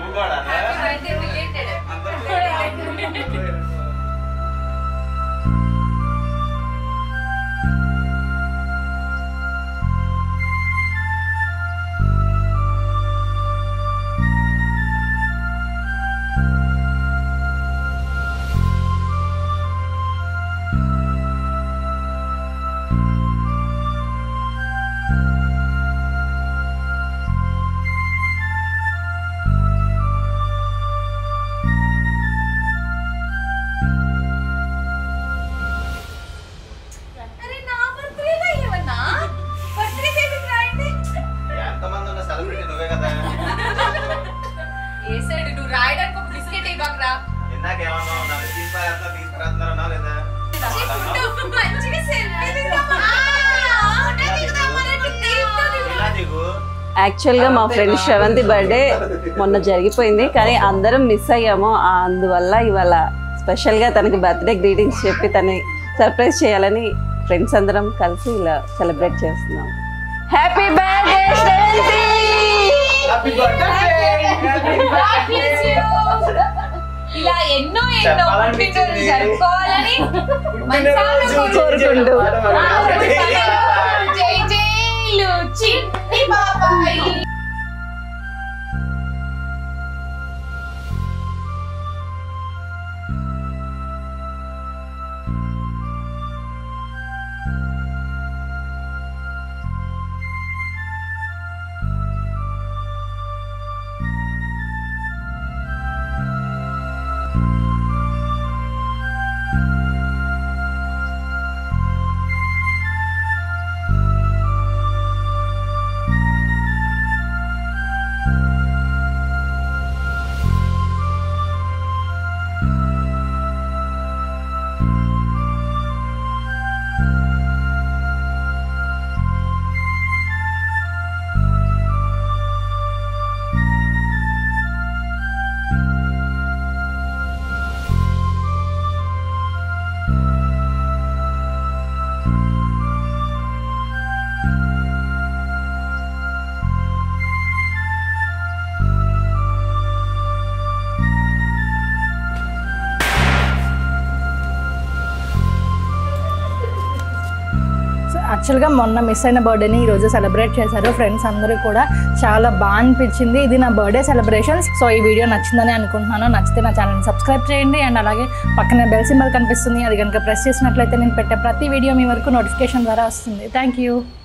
కూడా birthday related అరే నా బర్త్డే అయ్యవన్నా బర్త్డే కేక్ రాయండి ఎంతమంది ఉన్న సెలబ్రిటీ నువ్వే కదా ఏ సైడ్ నువ్వు రాయడానికి ఒక బిస్కెట్ ఇవ్వకరా ఇందాక ఏమన్నావు నన్ను తీసుకురా తీసుకురాస్తున్నారన్నా లేదా మంచిగా సెల్ఫీ ఇలా దిగు యాక్చువల్గా మా ఫ్రెండ్ శ్రవంతి బర్త్డే మొన్న జరిగిపోయింది కానీ అందరం మిస్ అయ్యాము ఆ అందువల్ల ఇవాళ స్పెషల్గా తనకి బర్త్డే గ్రీటింగ్స్ చెప్పి తనని సర్ప్రైజ్ చేయాలని ఫ్రెండ్స్ అందరం కలిసి ఇలా సెలబ్రేట్ చేస్తున్నాం happy birthday Sravanthi happy birthday ఇలా ఎన్నో ఎన్నో చెప్పాలనిపించింది. పుట్టినరోజులు జరుపుకోవాలని మనసారా కోరుకుంటూ. జై జైలు చిన్ని బాబాయి సో యాక్చువల్గా మొన్న మిస్ అయిన బర్త్డేని ఈరోజు సెలబ్రేట్ చేశారు ఫ్రెండ్స్ అందరూ కూడా చాలా బాగా అనిపించింది ఇది నా బర్త్డే సెలబ్రేషన్స్ సో ఈ వీడియో నచ్చిందని అనుకుంటున్నాను నచ్చితే నా ఛానల్ని సబ్స్క్రైబ్ చేయండి అండ్ అలాగే పక్కనే బెల్ సింబల్ కనిపిస్తుంది అది కనుక ప్రెస్ చేసినట్లయితే నేను పెట్టే ప్రతి వీడియో మీ వరకు నోటిఫికేషన్ ద్వారా వస్తుంది థ్యాంక్ యూ